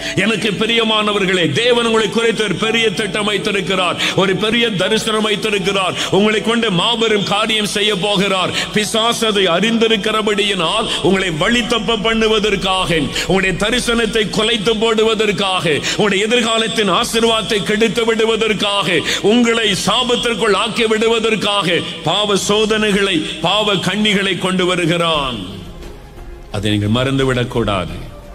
எனக்கு பிரியமானவர்களே தேவன் உங்களை குறித்து ஒரு பெரிய திட்டம் வைத்திருக்கிறார் ஒரு பெரிய தரிசனம் வைத்திருக்கிறார் உங்களை கொண்டு மாபெரும் காரியம் செய்ய போகிறார் பிசாசு அதை அறிந்திருக்கிறபடியினால் உங்களை வழி தப்ப பண்ணுவதற்காக உங்களுடைய தரிசனத்தை குலைத்து போடுவதற்காக உங்களுடைய எதிர்காலத்தின் ஆசீர்வாதத்தை கெடுத்து விடுவதற்காக உங்களை சாபத்திற்குள் ஆக்கி விடுவதற்காக பாவ சோதனைகளை பாவ கண்ணிகளை கொண்டு வருகிறான் அதை நீங்கள் மறந்துவிடக் கூடாது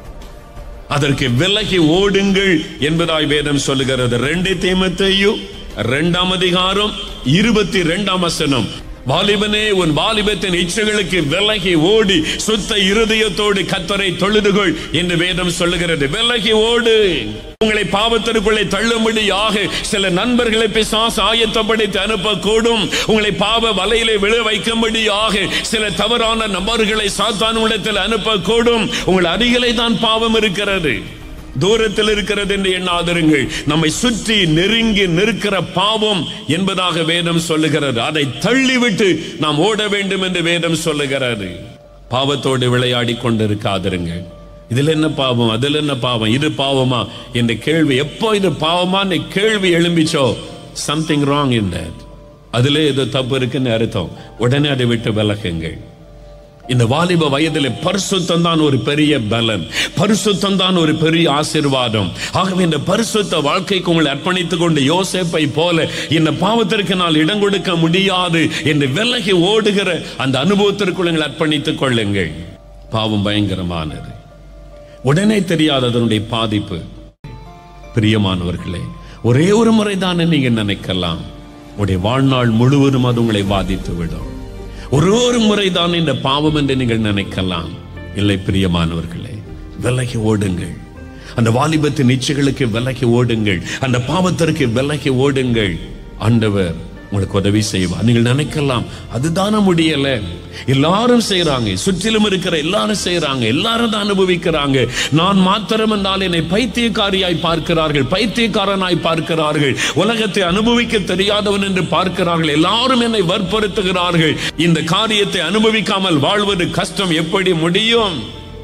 அதற்கு விலகி ஓடுங்கள் என்பதாய் வேதம் சொல்லுகிறது ரெண்டு தீமத்தையு இரண்டாம் அதிகாரம் இருபத்தி இரண்டாம் வசனம் வாலிபனே உன் வாலிபத்தின் இச்சைகளுக்கு விலகி ஓடி சுத்த இருதயத்தோடு கத்தரை தொழுதுகொள் என்று வேதம் சொல்லுகிறது விலகி ஓடு உங்களை பாவத்திற்குள்ளே தள்ளும்படியாக சில நண்பர்களை பிசாசு ஆயத்தப்படுத்தி அனுப்பக்கூடும் உங்களை பாவ வலையிலே விழ வைக்கும்படியாக சில தவறான நபர்களை சாத்தான் உள்ளத்தில் அனுப்பக்கூடும் உங்கள் அருகிலே தான் பாவம் இருக்கிறது தூரத்தில் இருக்கிறது என்று எண்ணாதிருங்கள் நம்மை சுற்றி நெருங்கி நிற்கிற பாவம் என்பதாக வேதம் சொல்லுகிறது அதை தள்ளிவிட்டு நாம் ஓட வேண்டும் என்று வேதம் சொல்லுகிறது பாவத்தோடு விளையாடி கொண்டிருக்காதிருங்கள் இதில் என்ன பாவம் அதில் என்ன பாவம் இது பாவமா என்ற கேள்வி எப்போ இது பாவமான கேள்வி எழும்பிச்சோ சம்திங் ராங் இன் தட் அதிலே ஏதோ தப்பு இருக்குன்னு அர்த்தம் உடனே அதை விட்டு விலகுங்கள் இந்த வாலிப வயதில் பரிசுத்தம் தான் ஒரு பெரிய பலன் பரிசுத்தம் தான் ஒரு பெரிய ஆசீர்வாதம் ஆகவே இந்த பரிசுத்த வாழ்க்கைக்கு உங்களை அர்ப்பணித்துக் கொண்டு யோசேப்பை போல இந்த பாவத்திற்கு நான் இடம் கொடுக்க முடியாது என்று விலகி ஓடுகிற அந்த அனுபவத்திற்குள் உங்களை அர்ப்பணித்துக் கொள்ளுங்கள் பாவம் பயங்கரமானது உடனே தெரியாத அதனுடைய பாதிப்பு பிரியமானவர்களே ஒரே ஒரு முறை தானே நீங்க நினைக்கலாம் உடைய வாழ்நாள் முழுவதும் அது உங்களை பாதித்து விடும் ஒரு ஒரு முறை தான் இந்த பாவம் என்று நீங்கள் நினைக்கலாம் இல்லை பிரியமானவர்களே விலகி ஓடுங்கள் அந்த வாலிபத்தின் இச்சைகளுக்கு விலகி ஓடுங்கள் அந்த பாவத்திற்கு விலகி ஓடுங்கள் ஆண்டவர் உங்களுக்கு உதவி செய்வார் நீங்கள் நினைக்கலாம் அதுதானே முடியல எல்லாரும் செய்யறாங்க சுற்றிலும் இருக்கிற எல்லாரும் செய்யறாங்க எல்லாரும் தான் அனுபவிக்கிறாங்க நான் மாத்திரம் என்றால் என்னை பைத்தியக்காரியாய் பார்க்கிறார்கள் பைத்தியக்காரனாய் பார்க்கிறார்கள் உலகத்தை அனுபவிக்க தெரியாதவன் என்று பார்க்கிறார்கள் எல்லாரும் என்னை வற்புறுத்துகிறார்கள் இந்த காரியத்தை அனுபவிக்காமல் வாழ்வது கஷ்டம் எப்படி முடியும்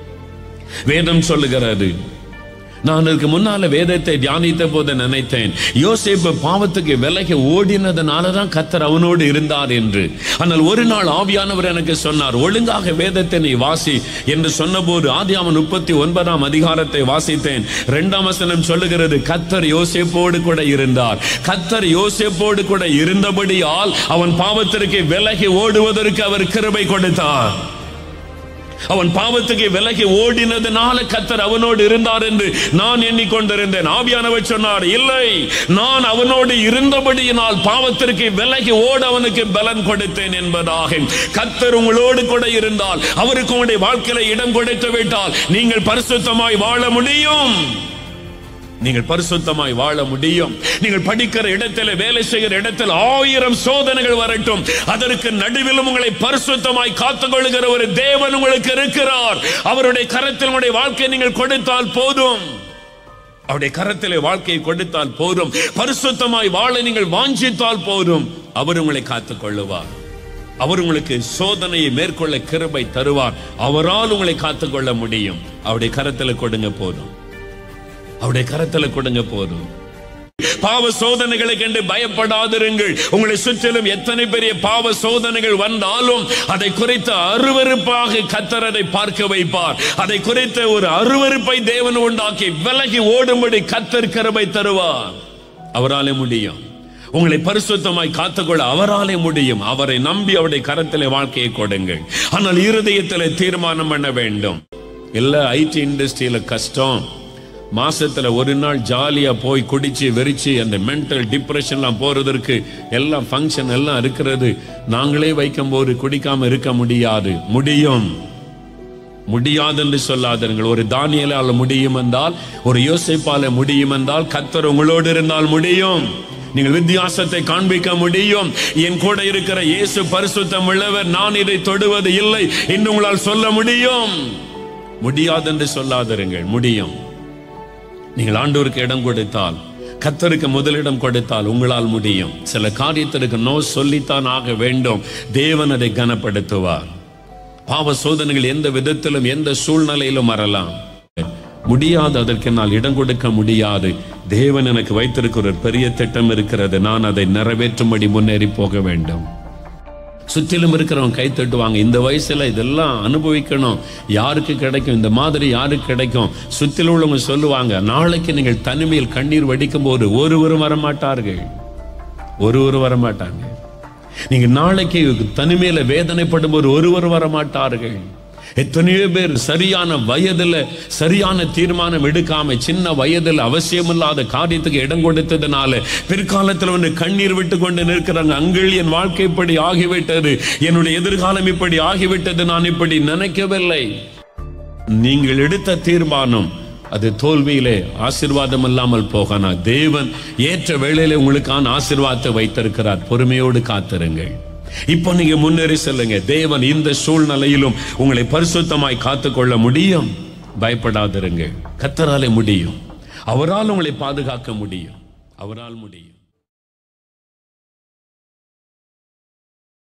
வேதம் சொல்லுகிறது நான் இதுக்கு முன்னால வேதத்தை தியானித்த போது நினைத்தேன் யோசேப்பு பாவத்துக்கு விலகி ஓடினதுனால தான் கத்தர் அவனோடு இருந்தார் என்று ஆனால் ஒரு நாள் ஆவியானவர் எனக்கு சொன்னார் ஒழுங்காக வேதத்தை நீ வாசி என்று சொன்னபோது ஆதியாம முப்பத்தி ஒன்பதாம் அதிகாரத்தை வாசித்தேன் இரண்டாம் வசனம் சொல்லுகிறது கத்தர் யோசேப்போடு கூட இருந்தார் கத்தர் யோசேப்போடு கூட இருந்தபடியால் அவன் பாவத்திற்கு விலகி ஓடுவதற்கு அவர் கிருபை கொடுத்தார் அவன் பாவத்துக்கு விலகி ஓடினதுனால கத்தர் அவனோடு இருந்தார் என்று நான் எண்ணிக்கொண்டிருந்தேன் ஆவியானவர் சொன்னார் இல்லை நான் அவனோடு இருந்தபடியினால் பாவத்திற்கு விலகி ஓட அவனுக்கு பலன் கொடுத்தேன் என்பதாக கத்தர் உங்களோடு கூட இருந்தால் அவருக்கு உங்களுடைய வாழ்க்கையில இடம் கொடுத்து விட்டால் நீங்கள் பரிசுத்தமாய் வாழ முடியும் நீங்கள் பரிசுத்தமாய் வாழ முடியும் நீங்கள் படிக்கிற இடத்துல வேலை செய்கிற இடத்தில் ஆயிரம் சோதனைகள் வரட்டும் அதற்கு நடுவிலும் உங்களை பரிசுத்தமாய் காத்துக்கொள்கிற ஒரு தேவன் உங்களுக்கு இருக்கிறார் அவருடைய கரத்தில் உங்களுடைய வாழ்க்கையை நீங்கள் கொடுத்தால் போதும் அவருடைய கரத்திலே வாழ்க்கையை கொடுத்தால் போதும் பரிசுத்தமாய் வாழ நீங்கள் வாஞ்சித்தால் போதும் அவர் உங்களை காத்துக் கொள்ளுவார் அவர் உங்களுக்கு சோதனையை மேற்கொள்ள கிருபை தருவார் அவரால் உங்களை காத்துக்கொள்ள முடியும் அவருடைய கரத்தில் கொடுங்க போதும் அவருடைய கரத்துல கொடுங்க போதும் பாவ சோதனைகளை கண்டு பயப்படாதிருங்கள் உங்களை சுற்றிலும் எத்தனை பெரிய பாவ சோதனைகள் வந்தாலும் அதை குறித்த அருவருப்பாக கத்தர் அதை பார்க்க வைப்பார் அதை குறித்த ஒரு அருவருப்பை தேவன் உண்டாக்கி விலகி ஓடும்படி கத்தர் கருவை தருவார் அவராலே முடியும் உங்களை பரிசுத்தமாய் காத்துக்கொள்ள அவராலே முடியும் அவரை நம்பி அவருடைய கரத்திலே வாழ்க்கையை கொடுங்கள் ஆனால் இருதயத்திலே தீர்மானம் பண்ண வேண்டும் இல்ல ஐடி இண்டஸ்ட்ரியில கஷ்டம் மாசத்துல ஒரு நாள் ஜாலியா போய் குடிச்சு வெறிச்சு அந்த மென்டல் டிப்ரெஷன்லாம் போறதற்கு எல்லாம் ஃபங்க்ஷன் எல்லாம் இருக்கிறது நாங்களே வைக்கும் போது குடிக்காம இருக்க முடியாது முடியும் முடியாது என்று சொல்லாதீர்கள் ஒரு தானியலால் முடியும் என்றால் ஒரு யோசிப்பால முடியும் என்றால் கத்தர் உங்களோடு இருந்தால் முடியும் நீங்கள் வித்தியாசத்தை காண்பிக்க முடியும் என் கூட இருக்கிற இயேசு பரிசுத்தம் உள்ளவர் நான் இதை தொடுவது இல்லை என்று உங்களால் சொல்ல முடியும் முடியாது என்று சொல்லாதிருங்கள் முடியும் நீங்கள் ஆண்டவருக்கு இடம் கொடுத்தால் கத்தருக்கு முதலிடம் கொடுத்தால் உங்களால் முடியும் சில காரியத்திற்கு நோ சொல்லித்தான் ஆக வேண்டும் தேவன் அதை கனப்படுத்துவார் பாவ சோதனைகள் எந்த விதத்திலும் எந்த சூழ்நிலையிலும் வரலாம் முடியாது அதற்கு என்னால் இடம் கொடுக்க முடியாது தேவன் எனக்கு வைத்திருக்கிற ஒரு பெரிய திட்டம் இருக்கிறது நான் அதை நிறைவேற்றும்படி முன்னேறி போக வேண்டும் சுற்றிலும் இருக்கிறவங்க கை தட்டுவாங்க இந்த வயசுல இதெல்லாம் அனுபவிக்கணும் யாருக்கு கிடைக்கும் இந்த மாதிரி யாருக்கு கிடைக்கும் சுற்றிலும் உள்ளவங்க சொல்லுவாங்க நாளைக்கு நீங்கள் தனிமையில் கண்ணீர் வடிக்கும் போது ஒருவரும் வரமாட்டார்கள் ஒருவரும் வரமாட்டாங்க நீங்க நாளைக்கு தனிமையில வேதனைப்படும் போது ஒருவர் வரமாட்டார்கள் எத்தனையோ பேர் சரியான வயதுல சரியான தீர்மானம் எடுக்காம சின்ன வயதுல அவசியமில்லாத காரியத்துக்கு இடம் கொடுத்ததுனால பிற்காலத்தில் வந்து கண்ணீர் விட்டு கொண்டு நிற்கிறாங்க அங்கள் என் வாழ்க்கை இப்படி ஆகிவிட்டது என்னுடைய எதிர்காலம் இப்படி ஆகிவிட்டது நான் இப்படி நினைக்கவில்லை நீங்கள் எடுத்த தீர்மானம் அது தோல்வியிலே ஆசீர்வாதம் இல்லாமல் போகனா தேவன் ஏற்ற வேளையிலே உங்களுக்கான ஆசீர்வாதத்தை வைத்திருக்கிறார் பொறுமையோடு காத்திருங்கள் இப்போ நீங்க முன்னேறி செல்லுங்க தேவன் இந்த சூழ்நிலையிலும் உங்களை பரிசுத்தமாய் காத்துக்கொள்ள முடியும் பயப்படாதிருங்கள் கத்தராலே முடியும் அவரால் உங்களை பாதுகாக்க முடியும் அவரால் முடியும்